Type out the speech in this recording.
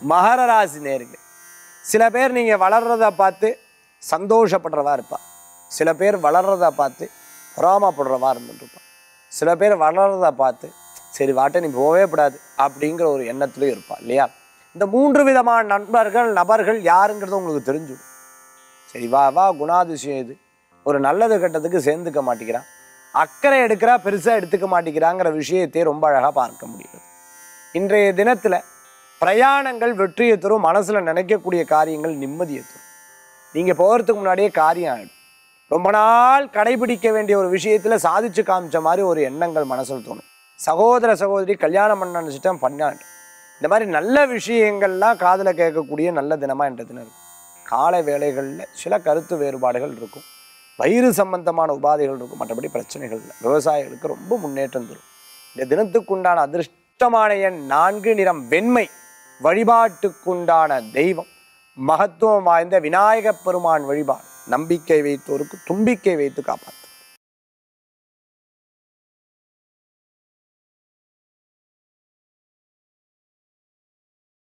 மகர ராசி நேருங்க சில பேர் நீங்கள் வளர்றத பார்த்து சந்தோஷப்படுறவா இருப்பா சில பேர் வளர்றத பார்த்து பொறாமப்படுறவா இருந்துருப்பா சில பேர் வளர்றத பார்த்து சரி வாட்ட நீ போவே கூடாது அப்படிங்கிற ஒரு எண்ணத்துலையும் இருப்பா இல்லையா இந்த மூன்று விதமான நண்பர்கள் நபர்கள் யாருங்கிறது உங்களுக்கு தெரிஞ்சுடும் சரி வா வா குணாதிசயம் இது ஒரு நல்லது கெட்டதுக்கு சேர்ந்துக்க மாட்டேங்கிறான் அக்கறை எடுக்கிறா பெருசாக எடுத்துக்க மாட்டேங்கிறாங்கிற விஷயத்தை ரொம்ப அழகாக பார்க்க முடியுது இன்றைய தினத்தில் பிரயாணங்கள் வெற்றியை தரும் மனசில் நினைக்கக்கூடிய காரியங்கள் நிம்மதியை தரும் நீங்கள் போகிறதுக்கு முன்னாடியே காரியம் ஆகிடும் ரொம்ப நாள் கடைபிடிக்க வேண்டிய ஒரு விஷயத்தில் சாதிச்சு காமிச்ச மாதிரி ஒரு எண்ணங்கள் மனசில் தோணும் சகோதர சகோதரி கல்யாணம் பண்ண நினச்சிட்டேன் பண்ணாண்டு இந்த மாதிரி நல்ல விஷயங்கள்லாம் காதில் கேட்கக்கூடிய நல்ல தினமாக என்ற தினம் இருக்கும் காலை வேளைகளில் சில கருத்து வேறுபாடுகள் இருக்கும் வயிறு சம்பந்தமான உபாதைகள் இருக்கும் மற்றபடி பிரச்சனைகள் இல்லை விவசாயிகளுக்கு ரொம்ப முன்னேற்றம் தரும் இந்த தினத்துக்குண்டான அதிர்ஷ்டமான எண் நான்கு நிறம் வெண்மை வழிபாட்டுக்குண்டான தெய்வம் மகத்துவம் வாய்ந்த விநாயகப் பெருமான் வழிபாடு நம்பிக்கை வைத்தோருக்கு தும்பிக்கை வைத்து காப்பாற்று